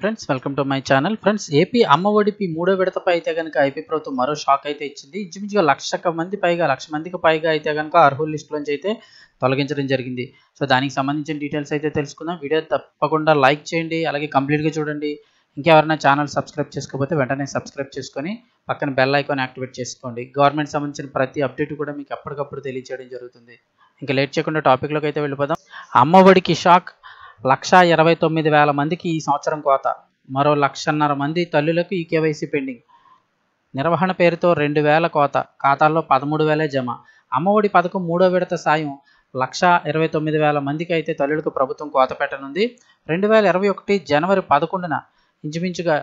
friends welcome to my channel friends AP అమ్మ ఒడిపి మూడో విడతపై అయితే కనుక ఐపీ ప్రభుత్వం మరో షాక్ అయితే ఇచ్చింది ఇంచుమించుగా లక్ష మంది పైగా లక్ష మందికి పైగా అయితే కనుక అర్హుల లిస్టులోంచి అయితే తొలగించడం జరిగింది సో దానికి సంబంధించిన డీటెయిల్స్ అయితే తెలుసుకుందాం వీడియో తప్పకుండా లైక్ చేయండి అలాగే కంప్లీట్గా చూడండి ఇంకెవరైనా ఛానల్ సబ్స్క్రైబ్ చేసుకోకపోతే వెంటనే సబ్స్క్రైబ్ చేసుకొని పక్కన బెల్ ఐకాన్ యాక్టివేట్ చేసుకోండి గవర్నమెంట్ సంబంధించిన ప్రతి అప్డేట్ కూడా మీకు ఎప్పటికప్పుడు తెలియజేయడం జరుగుతుంది ఇంకా లేట్ చేయకుండా టాపిక్లోకి అయితే వెళ్ళిపోదాం అమ్మఒడికి షాక్ లక్ష ఇరవై తొమ్మిది వేల మందికి ఈ సంవత్సరం కోత మరో లక్షన్నర మంది తల్లులకు ఈ కేవైసీ పెండింగ్ నిర్వహణ పేరుతో రెండు వేల కోత ఖాతాల్లో పదమూడు వేలే జమ అమ్మఒడి పథకం మూడో విడత సాయం లక్ష ఇరవై తొమ్మిది వేల మందికి అయితే తల్లులకు ప్రభుత్వం కోత పెట్టనుంది రెండు వేల ఇరవై ఒకటి జనవరి పదకొండున ఇంచుమించుగా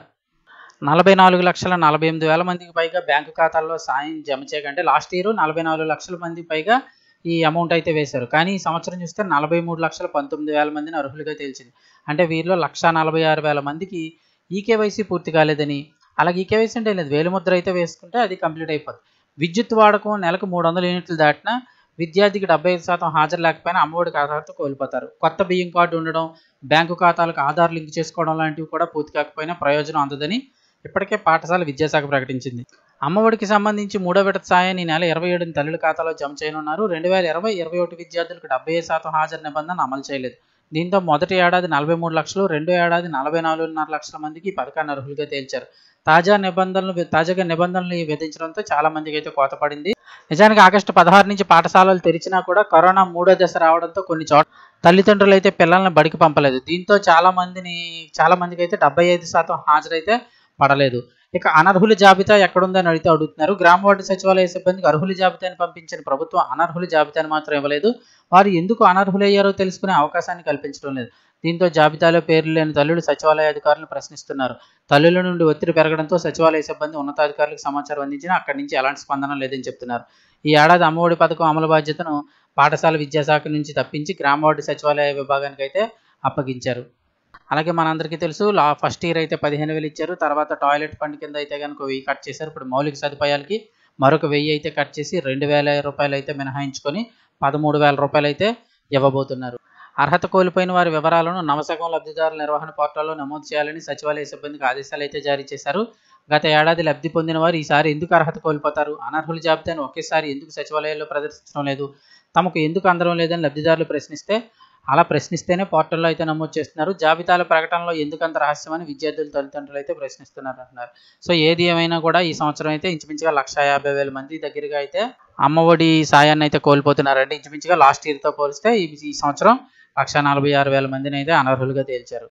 నలభై నాలుగు లక్షల నలభై ఎనిమిది వేల మందికి పైగా బ్యాంకు ఖాతాల్లో సాయం జమ చేయకంటే లాస్ట్ ఇయర్ నలభై నాలుగు లక్షల మందికి పైగా ఈ అమౌంట్ అయితే వేశారు కానీ ఈ సంవత్సరం చూస్తే నలభై మూడు లక్షల పంతొమ్మిది వేల మందిని అర్హులుగా తేల్చింది అంటే వీరిలో లక్ష నలభై ఆరు వేల మందికి ఈకేవైసీ పూర్తి కాలేదని అలాగే ఈకేవైసీ అంటే లేదు వేలిముద్ర అయితే వేసుకుంటే అది కంప్లీట్ అయిపోతుంది విద్యుత్ వాడకం నెలకు మూడు వందల యూనిట్లు దాటినా విద్యార్థికి డెబ్బై ఐదు శాతం హాజరు లేకపోయినా అమ్మఒడికి అర్హత కోల్పోతారు కొత్త బియ్యం కార్డు ఉండడం బ్యాంకు ఖాతాలకు ఆధార్ లింక్ చేసుకోవడం లాంటివి కూడా పూర్తి కాకపోయినా ప్రయోజనం అందదని ఇప్పటికే పాఠశాల విద్యాశాఖ ప్రకటించింది అమ్మఒడికి సంబంధించి మూడో విడత సాయాన్ని ఈ నెల ఇరవై ఏడుని తల్లుల ఖాతాలో జమ చేయనున్నారు రెండు వేల ఇరవై ఇరవై ఒకటి విద్యార్థులకు డెబ్బై ఐదు శాతం హాజరు నిబంధన అమలు చేయలేదు దీంతో మొదటి ఏడాది నలభై మూడు లక్షలు రెండో ఏడాది నలభై నాలుగున్నర లక్షల మందికి ఈ పథకాన్ని అర్హులుగా తేల్చారు తాజా నిబంధనలు తాజాగా నిబంధనలు విధించడంతో చాలా మందికి అయితే కోత పడింది నిజానికి ఆగస్టు పదహారు నుంచి పాఠశాలలు తెరిచినా కూడా కరోనా మూడో దశ రావడంతో కొన్ని చోట్ల తల్లిదండ్రులు అయితే పిల్లల్ని బడికి పంపలేదు దీంతో చాలా మందిని చాలా మందికి అయితే డెబ్బై ఐదు శాతం హాజరైతే పడలేదు ఇక అనర్హుల జాబితా ఎక్కడుందని అడిగితే అడుగుతున్నారు గ్రామ వార్డు సచివాలయ సిబ్బందికి అర్హుల జాబితాని పంపించిన ప్రభుత్వం అనర్హుల జాబితాని మాత్రం ఇవ్వలేదు వారు ఎందుకు అనర్హులయ్యారో తెలుసుకునే అవకాశాన్ని కల్పించడం లేదు దీంతో జాబితాలో పేర్లు లేని తల్లులు సచివాలయ అధికారులను ప్రశ్నిస్తున్నారు తల్లుల నుండి ఒత్తిడి పెరగడంతో సచివాలయ సిబ్బంది ఉన్నతాధికారులకు సమాచారం అందించినా అక్కడి నుంచి ఎలాంటి స్పందన లేదని చెప్తున్నారు ఈ ఏడాది అమ్మఒడి పథకం అమలు బాధ్యతను పాఠశాల విద్యాశాఖ నుంచి తప్పించి గ్రామ వార్డు సచివాలయ విభాగానికి అయితే అప్పగించారు అలాగే మనందరికీ తెలుసు లా ఫస్ట్ ఇయర్ అయితే పదిహేను వేలు ఇచ్చారు తర్వాత టాయిలెట్ ఫండ్ కింద అయితే కనుక వెయ్యి కట్ చేశారు ఇప్పుడు మౌలిక సదుపాయాలకి మరొక వెయ్యి అయితే కట్ చేసి రెండు వేల రూపాయలు అయితే మినహాయించుకొని పదమూడు వేల రూపాయలు అయితే ఇవ్వబోతున్నారు అర్హత కోల్పోయిన వారి వివరాలను నవసగం లబ్ధిదారుల నిర్వహణ పోర్టల్లో నమోదు చేయాలని సచివాలయ సిబ్బందికి ఆదేశాలు అయితే జారీ చేశారు గత ఏడాది లబ్ధి పొందిన వారు ఈసారి ఎందుకు అర్హత కోల్పోతారు అనర్హుల జాబితాను ఒకేసారి ఎందుకు సచివాలయాల్లో ప్రదర్శించడం లేదు తమకు ఎందుకు అందరం లేదని లబ్ధిదారులు ప్రశ్నిస్తే అలా ప్రశ్నిస్తేనే పోర్టల్లో అయితే నమోదు చేస్తున్నారు జాబితాల ప్రకటనలో ఎందుకంత రహస్యమని విద్యార్థుల తల్లిదండ్రులు అయితే ప్రశ్నిస్తున్నారు అంటున్నారు సో ఏది ఏమైనా కూడా ఈ సంవత్సరం అయితే ఇంచుమించుగా లక్ష యాభై వేల మంది దగ్గరగా అయితే అమ్మఒడి సాయాన్ని అయితే కోల్పోతున్నారండి ఇంచుమించుగా లాస్ట్ ఇయర్తో పోలిస్తే ఈ ఈ సంవత్సరం లక్ష నలభై ఆరు వేల మందిని అయితే అనర్హులుగా తేల్చారు